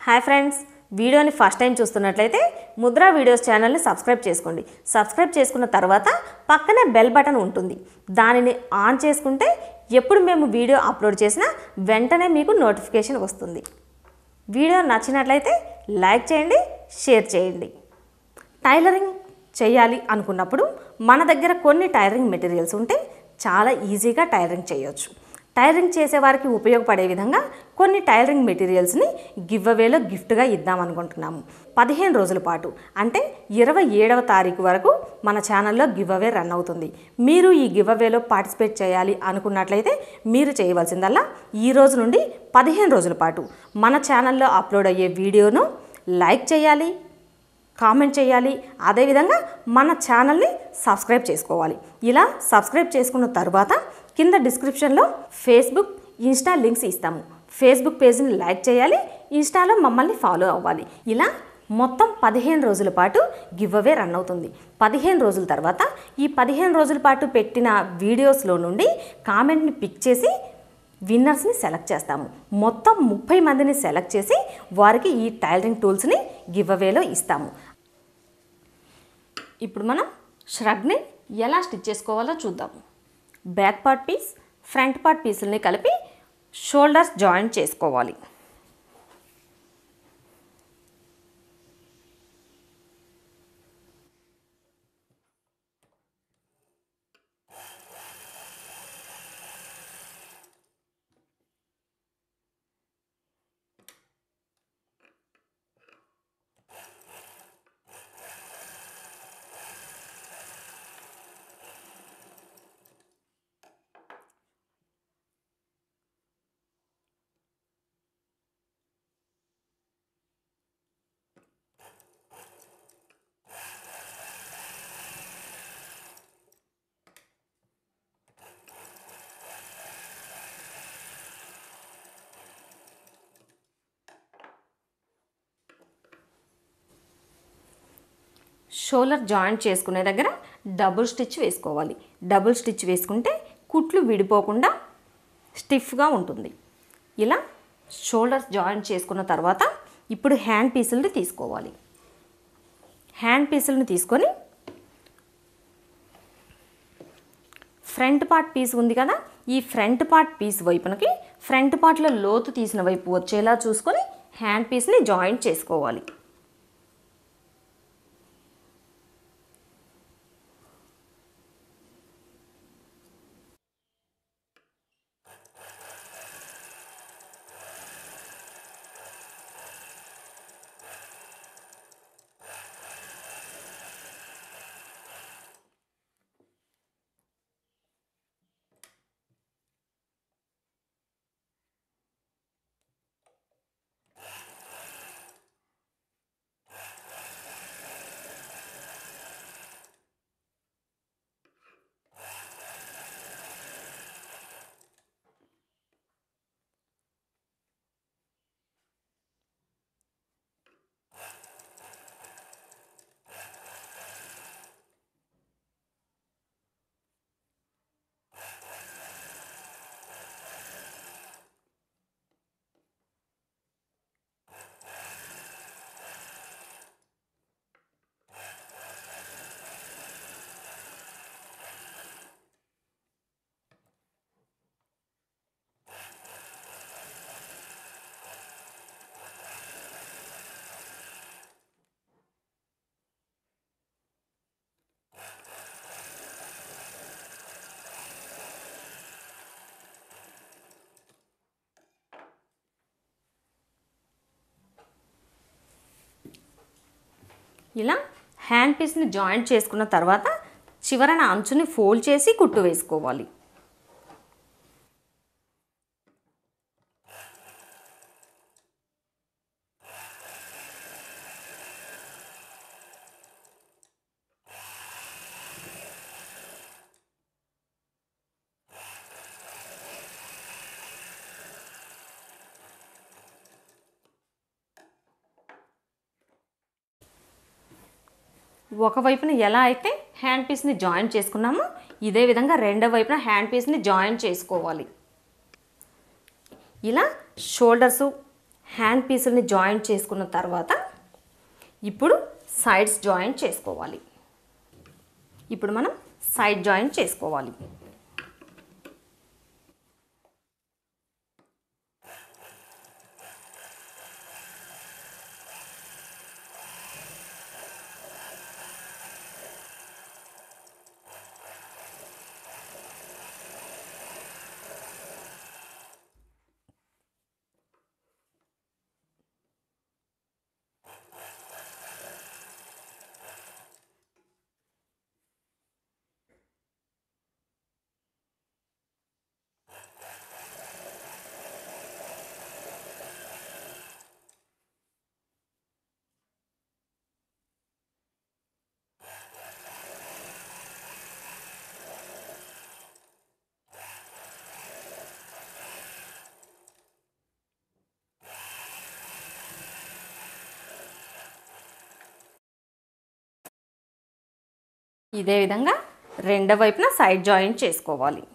hi friends వీడియోని first time చూస్తున్నట్లయితే Mudra videos ఛానల్ని సబ్స్క్రైబ్ చేసుకోండి సబ్స్క్రైబ్ చేసుకున్న తర్వాత పక్కనే బెల్ బటన్ ఉంటుంది దానిని ఆన్ చేసుకుంటే ఎప్పుడు మేము వీడియో అప్లోడ్ చేసినా వెంటనే మీకు నోటిఫికేషన్ వస్తుంది వీడియో నచ్చినట్లయితే లైక్ చేయండి షేర్ చేయండి టైలరింగ్ చేయాలి అనుకున్నప్పుడు మన దగ్గర కొన్ని టైలరింగ్ మెటీరియల్స్ ఉంటే చాలా ఈజీగా టైలరింగ్ చేయొచ్చు టైలరింగ్ చేసేవారికి ఉపయోగపడే విధంగా కొన్ని టైలరింగ్ మెటీరియల్స్ని గివ్ అవేలో గిఫ్ట్గా ఇద్దాం అనుకుంటున్నాము పదిహేను రోజుల పాటు అంటే ఇరవై ఏడవ తారీఖు వరకు మన ఛానల్లో గివ్ అవే రన్ అవుతుంది మీరు ఈ గివ్ అవేలో పార్టిసిపేట్ చేయాలి అనుకున్నట్లయితే మీరు చేయవలసిందల్లా ఈ రోజు నుండి పదిహేను రోజుల పాటు మన ఛానల్లో అప్లోడ్ అయ్యే వీడియోను లైక్ చేయాలి కామెంట్ చేయాలి అదేవిధంగా మన ఛానల్ని సబ్స్క్రైబ్ చేసుకోవాలి ఇలా సబ్స్క్రైబ్ చేసుకున్న తర్వాత కింద డిస్క్రిప్షన్లో ఫేస్బుక్ ఇన్స్టా లింక్స్ ఇస్తాము ఫేస్బుక్ పేజ్ని లైక్ చేయాలి ఇన్స్టాలో మమ్మల్ని ఫాలో అవ్వాలి ఇలా మొత్తం పదిహేను రోజుల పాటు గివ్ అవే రన్ అవుతుంది పదిహేను రోజుల తర్వాత ఈ పదిహేను రోజుల పాటు పెట్టిన వీడియోస్లో నుండి కామెంట్ని పిక్ చేసి విన్నర్స్ని సెలెక్ట్ చేస్తాము మొత్తం ముప్పై మందిని సెలెక్ట్ చేసి వారికి ఈ టైలరింగ్ టూల్స్ని గివ్ అవేలో ఇస్తాము ఇప్పుడు మనం ష్రగ్ని ఎలా స్టిచ్ చేసుకోవాలో చూద్దాము back part piece front part పీసుల్ని కలిపి షోల్డర్స్ జాయింట్ చేసుకోవాలి షోల్డర్ జాయింట్ చేసుకునే దగ్గర డబుల్ స్టిచ్ వేసుకోవాలి డబుల్ స్టిచ్ వేసుకుంటే కుట్లు విడిపోకుండా స్టిఫ్గా ఉంటుంది ఇలా షోల్డర్స్ జాయింట్ చేసుకున్న తర్వాత ఇప్పుడు హ్యాండ్ పీసుల్ని తీసుకోవాలి హ్యాండ్ పీసుల్ని తీసుకొని ఫ్రంట్ పార్ట్ పీస్ ఉంది కదా ఈ ఫ్రంట్ పార్ట్ పీస్ వైపునకి ఫ్రంట్ పార్ట్లో లోతు తీసిన వైపు వచ్చేలా చూసుకొని హ్యాండ్ పీస్ని జాయింట్ చేసుకోవాలి ఇలా హ్యాండ్ పీస్ని జాయింట్ చేసుకున్న తర్వాత చివరన అంచుని ఫోల్డ్ చేసి కుట్టు వేసుకోవాలి ఒకవైపున ఎలా అయితే హ్యాండ్ పీస్ని జాయింట్ చేసుకున్నామో ఇదే విధంగా రెండో వైపున హ్యాండ్ పీస్ని జాయింట్ చేసుకోవాలి ఇలా షోల్డర్స్ హ్యాండ్ పీసుల్ని జాయింట్ చేసుకున్న తర్వాత ఇప్పుడు సైడ్స్ జాయింట్ చేసుకోవాలి ఇప్పుడు మనం సైడ్ జాయింట్ చేసుకోవాలి ఇదే విధంగా రెండో వైపున సైడ్ జాయింట్ చేసుకోవాలి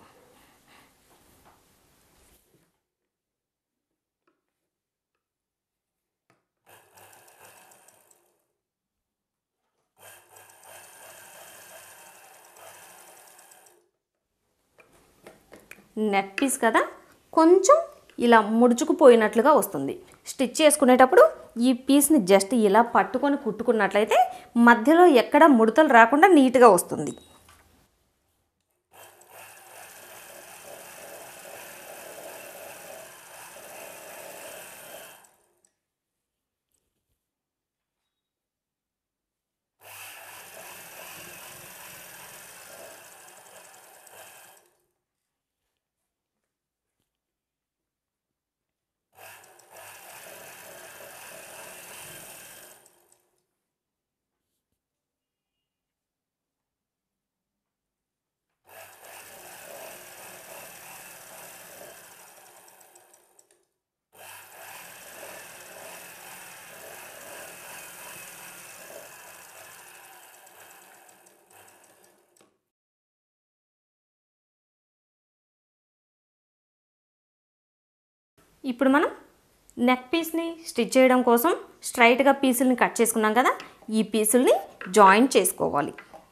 నెట్ పీస్ కదా కొంచెం ఇలా ముడుచుకుపోయినట్లుగా వస్తుంది స్టిచ్ చేసుకునేటప్పుడు ఈ పీస్ని జస్ట్ ఇలా పట్టుకొని కుట్టుకున్నట్లయితే మధ్యలో ఎక్కడ ముడతలు రాకుండా నీట్గా వస్తుంది ఇప్పుడు మనం నెక్ పీస్ని స్టిచ్ చేయడం కోసం స్ట్రైట్గా పీసుల్ని కట్ చేసుకున్నాం కదా ఈ పీసుల్ని జాయింట్ చేసుకోవాలి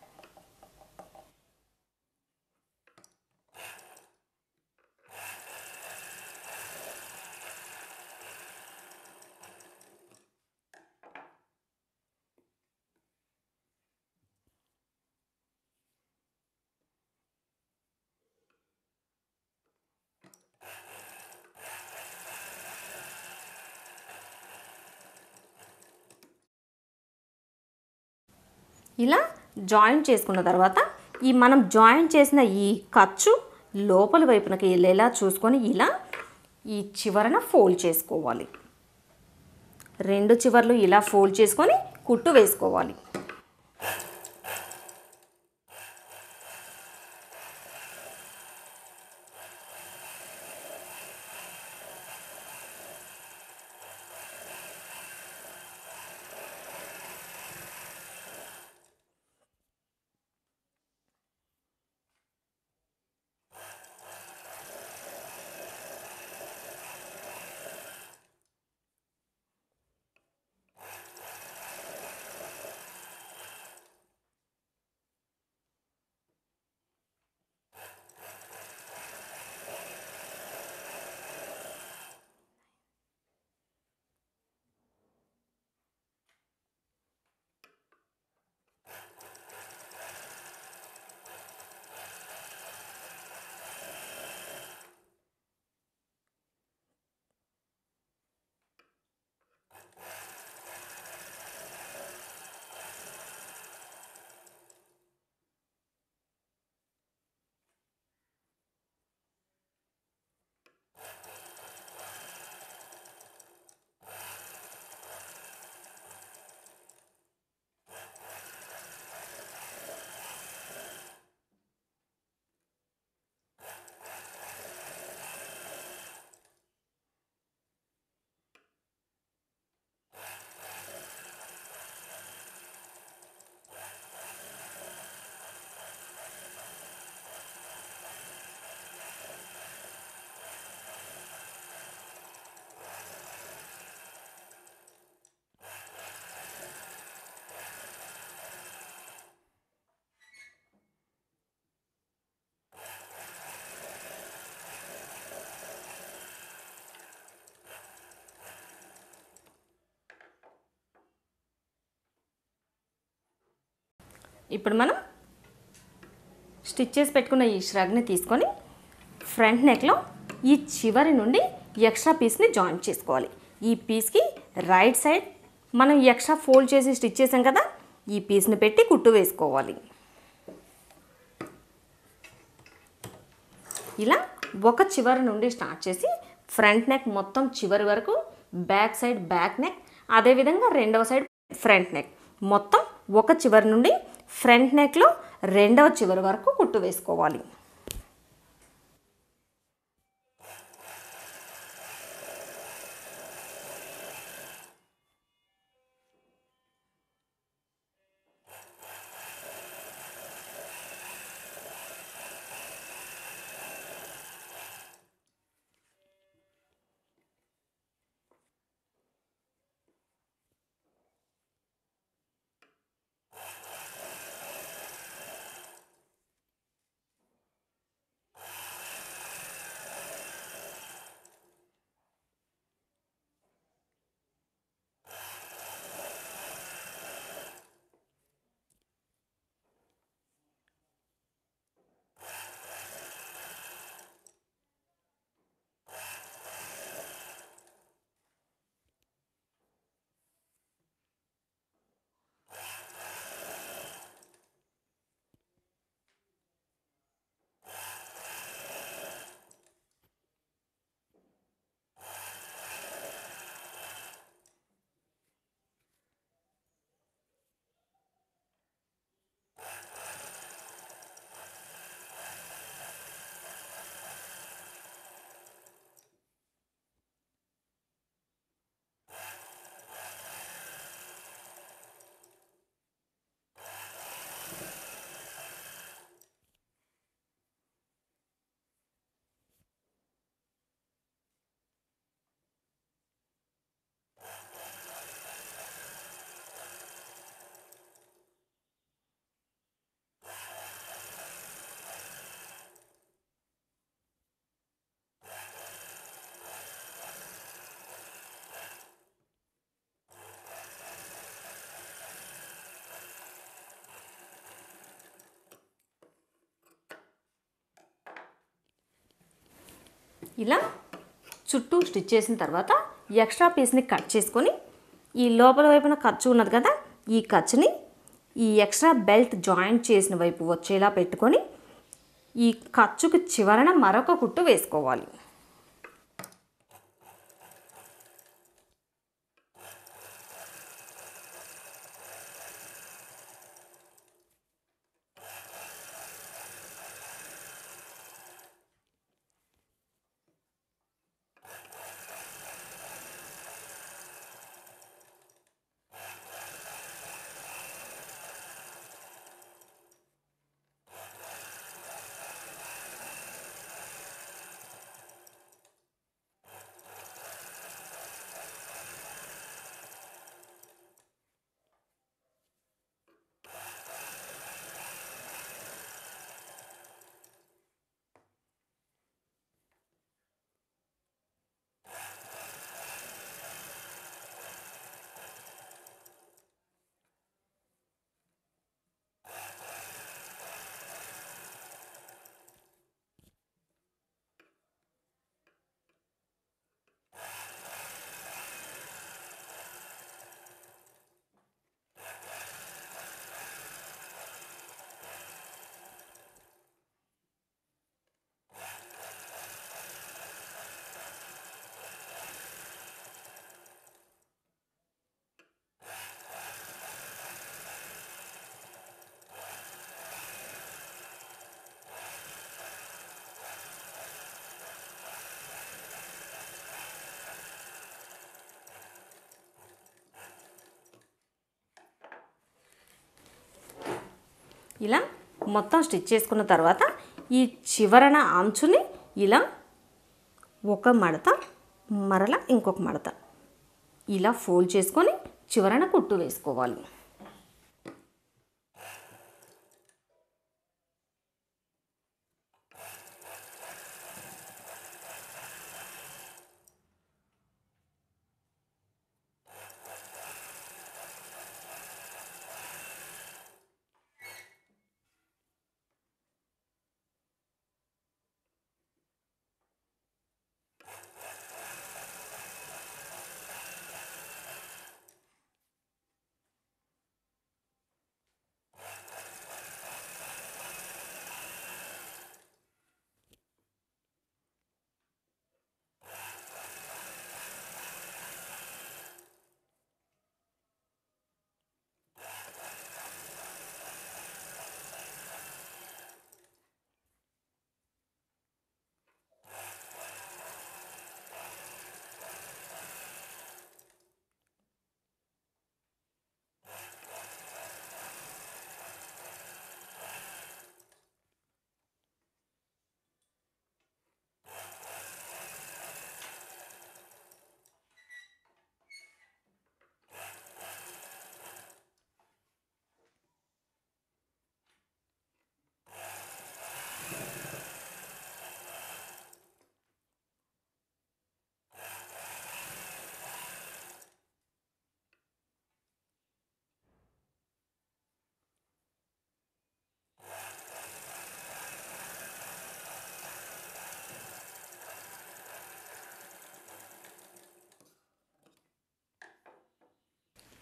ఇలా జాయింట్ చేసుకున్న తర్వాత ఈ మనం జాయింట్ చేసిన ఈ ఖర్చు లోపలి వైపునకి వెళ్ళేలా చూసుకొని ఇలా ఈ చివరన ఫోల్డ్ చేసుకోవాలి రెండు చివర్లు ఇలా ఫోల్డ్ చేసుకొని కుట్టు వేసుకోవాలి ఇప్పుడు మనం స్టిచ్ చేసి పెట్టుకున్న ఈ ష్రగ్ని తీసుకొని ఫ్రంట్ నెక్లో ఈ చివరి నుండి ఎక్స్ట్రా పీస్ని జాయిన్ చేసుకోవాలి ఈ పీస్కి రైట్ సైడ్ మనం ఎక్స్ట్రా ఫోల్డ్ చేసి స్టిచ్ చేసాం కదా ఈ పీస్ని పెట్టి కుట్టు వేసుకోవాలి ఇలా ఒక చివరి నుండి స్టార్ట్ చేసి ఫ్రంట్ నెక్ మొత్తం చివరి వరకు బ్యాక్ సైడ్ బ్యాక్ నెక్ అదేవిధంగా రెండవ సైడ్ ఫ్రంట్ నెక్ మొత్తం ఒక చివరి నుండి ఫ్రంట్ నెక్లో రెండవ చివరి వరకు కుట్టు వేసుకోవాలి ఇలా చుట్టూ స్టిచ్ చేసిన తర్వాత ఎక్స్ట్రా పీస్ని కట్ చేసుకొని ఈ లోపల వైపున ఖర్చు ఉన్నది కదా ఈ ఖర్చుని ఈ ఎక్స్ట్రా బెల్ట్ జాయింట్ చేసిన వైపు వచ్చేలా పెట్టుకొని ఈ ఖర్చుకు చివరన మరొక కుట్టు వేసుకోవాలి ఇలా మొత్తం స్టిచ్ చేసుకున్న తర్వాత ఈ చివరన అంచుని ఇలా ఒక మడత మరల ఇంకొక మడత ఇలా ఫోల్డ్ చేసుకొని చివరన కుట్టు వేసుకోవాలి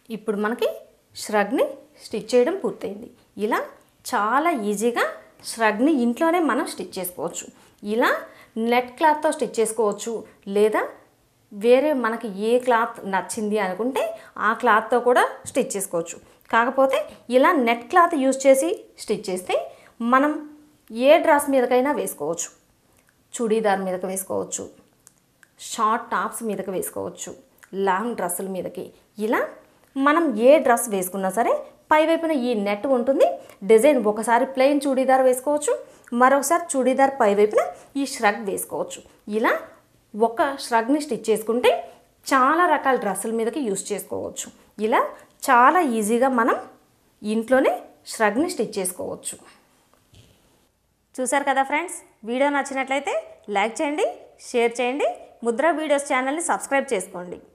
ఇప్పుడు మనకి ష్రగ్ని స్టిచ్ చేయడం పూర్తయింది ఇలా చాలా ఈజీగా ష్రగ్ని ఇంట్లోనే మనం స్టిచ్ చేసుకోవచ్చు ఇలా నెట్ క్లాత్తో స్టిచ్ చేసుకోవచ్చు లేదా వేరే మనకి ఏ క్లాత్ నచ్చింది అనుకుంటే ఆ క్లాత్తో కూడా స్టిచ్ చేసుకోవచ్చు కాకపోతే ఇలా నెట్ క్లాత్ యూజ్ చేసి స్టిచ్ చేస్తే మనం ఏ డ్రెస్ మీదకైనా వేసుకోవచ్చు చుడీదార్ మీదకి వేసుకోవచ్చు షార్ట్ టాప్స్ మీదకి వేసుకోవచ్చు లాంగ్ డ్రెస్సుల మీదకి ఇలా మనం ఏ డ్రెస్ వేసుకున్నా సరే పైవైపున ఈ నెట్ ఉంటుంది డిజైన్ ఒకసారి ప్లెయిన్ చూడీదార్ వేసుకోవచ్చు మరొకసారి చూడీదార్ పైవైపున ఈ ష్రగ్ వేసుకోవచ్చు ఇలా ఒక ష్రగ్ని స్టిచ్ చేసుకుంటే చాలా రకాల డ్రెస్సుల మీదకి యూస్ చేసుకోవచ్చు ఇలా చాలా ఈజీగా మనం ఇంట్లోనే ష్రగ్ని స్టిచ్ చేసుకోవచ్చు చూసారు కదా ఫ్రెండ్స్ వీడియో నచ్చినట్లయితే లైక్ చేయండి షేర్ చేయండి ముద్ర వీడియోస్ ఛానల్ని సబ్స్క్రైబ్ చేసుకోండి